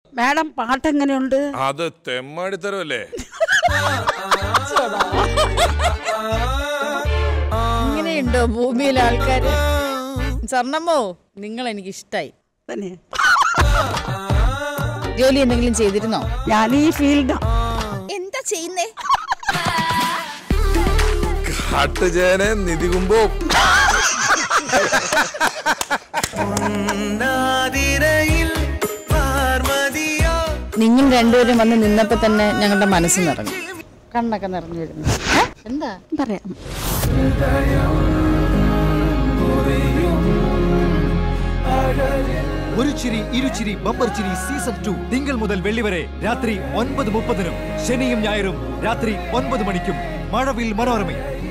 Madam പാട്ടെങ്ങനെയുണ്ട് അത് തെമ്മാടിത്തരമല്ലേ ഇങ്ങനെയുണ്ടോ ഭൂമിയിലെ ആൾക്കാര് സ്വർണമ്മോ നിങ്ങൾ എനിക്ക് ഇഷ്ടായി തന്നെ ജോലി എന്തെങ്കിലും ചെയ്തിരുന്നോ ഞാൻ ഈ ഫീൽഡാ എന്താ ചെയ്യുന്നേ കാട്ടുചേനെ നിധികുമ്പോ നിങ്ങൾ രണ്ടുപേരും വന്ന് നിന്നപ്പോ തന്നെ ഞങ്ങളുടെ മനസ്സ് നിറഞ്ഞു കണ്ണൊക്കെ നിറഞ്ഞു വരുന്നു ഏ? എന്താ പറയാം ഒരു ചിരി ഇരുചിരി ബമ്പർ ചിരി സീസൺ ടു തിങ്കൾ മുതൽ വെള്ളി വരെ രാത്രി ഒൻപത് മുപ്പതിനും ശനിയും ഞായറും രാത്രി ഒൻപത് മണിക്കും മഴവിൽ മനോരമയും